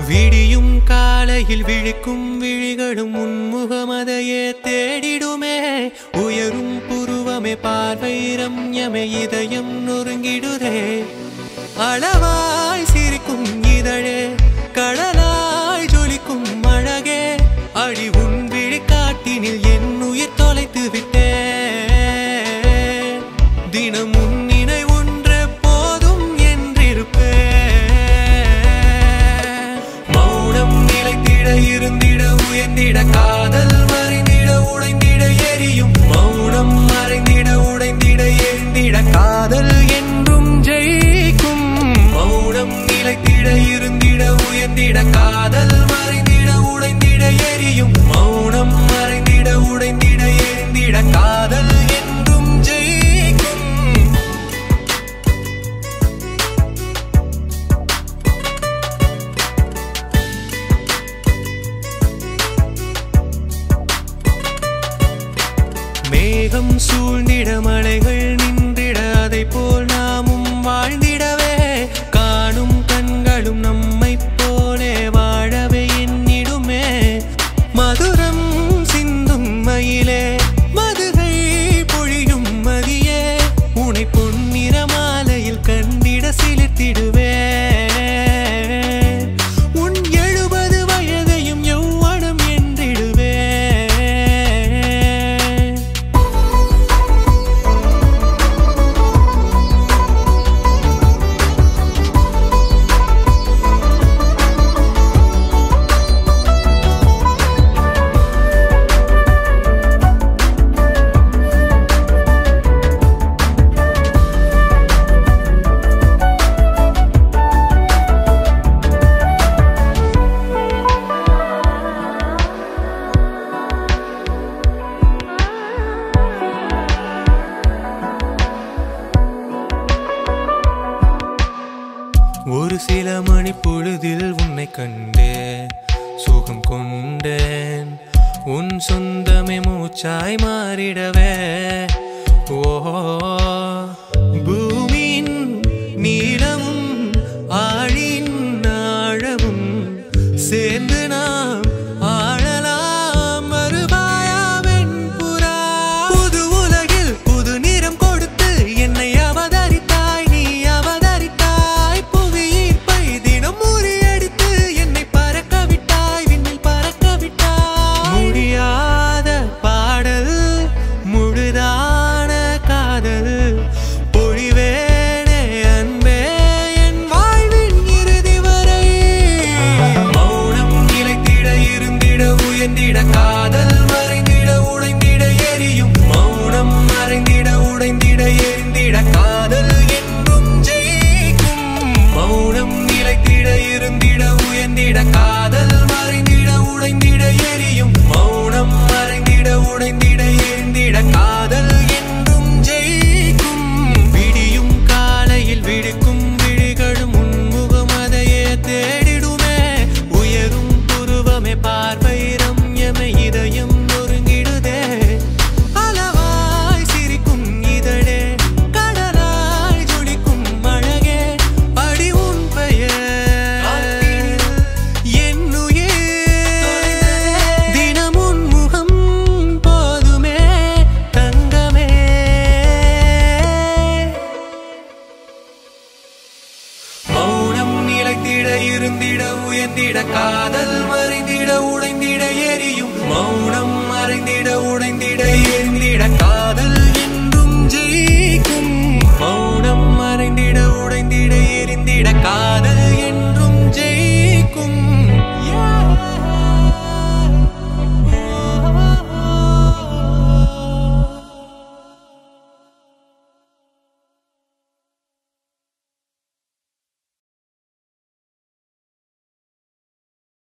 விடியும் காலையில் விழிக்கும் விழிகளும் உன்முகமதையே தேடிடுமே உயரும் புருவமே பார்வை ரம்யமே இதயம் நொறுங்கிடுதே அளவாய் சிரிக்கும் இதழே கடலாய் ஜொலிக்கும் அழகே அடி உன் விழிக்காட்டினில் என் உயிர் தொலைத்து விட்டேன் தினம் உன் நினை ஒன்று போதும் என்றிருப்பேன் மௌனம் நிலைத்திட இருந்திட உயர்ந்திட காதல் மறைந்திட உடைந்திட எரியும் மௌனம் மறைந்திட உடைந்திட எரிந்திட காதல் என்றும் ஜெயிக்கும் மௌனம் நிலைத்திட இருந்திட உயர்ந்திட காதல் மறைந்திட உடைந்திட எரியும் மௌனம் மறைந்திட உடைந்திட எரிந்திட காதல் என்றும் ஜெயிக்கும் மேகம் சூழ்ந்திட மலைகள் நின்றிட அதை போல் நாமும் வாழ்ந்திடவே காணும் கண்களும் நம்மை போலே வாழவே எண்ணிடுமே மதுரம் சிந்தும் மயிலே மதுகை பொழியும் மதியே உனை பொன்னிற மாலையில் கண்டிட சிலிர்த்திடுவே உன் எழுபது வயதையும் எவ்வளம் என்றிடுவே ஒரு சில மணி பொழுதில் உன்னை கண்டேன் சுகம் கொண்டேன் உன் சொந்தமே மூச்சாய் மாறிடவே ஓ பூமியின் நீளமும் ஆழின் ஆழமும் சேர்ந்து நாம் ஆழலாம் வருவாயாவென் புறா புது உலகில் புது நிறம் கொடுத்து என்னை அவதரித்தாய் நீ அவதரித்தாய் புவி ஈர்ப்பை தினம் முறியடித்து என்னை பறக்க விட்டாய் விண்ணில் பறக்க விட்டாய் முடியாத பாடல் முழுதான காதல் பொழிவேனே அன்பே என் வாழ்வின் இறுதி வரை மௌனம் நிலைத்திட இருந்திட உயர்ந்திட காதல் மறைந்திட உடைந்திட எரியும் மௌனம் மறைந்திட உடைந்திட எரிந்திட காதல் என்றும் ஜெயிக்கும் மௌனம் நிலைத்திட இருந்திட உயர்ந்திட காதல் மறைந்திட உடைந்திட எரியும் மௌனம் மறைந்திட உடைந்திட எரிந்திட காதல் என்றும் ஜெயிக்கும் விடியும் காலையில் விழிக்கும் விழிகளும் உன்முகம் அதையே தேடிடுமே உயரும் புருவமே பார்வை ரம்யமே இதயம் நொறுங்கிடுதே அளவாய் சிரிக்கும் இதழே கடலாய் ஜொலிக்கும் அழகே அடி உன் பெயர் என் உயிர் தினம் உன் முகம் போதுமே தங்கமே மௌனம் நிலைத்திட இருந்திட உயர்ந்திட காதல்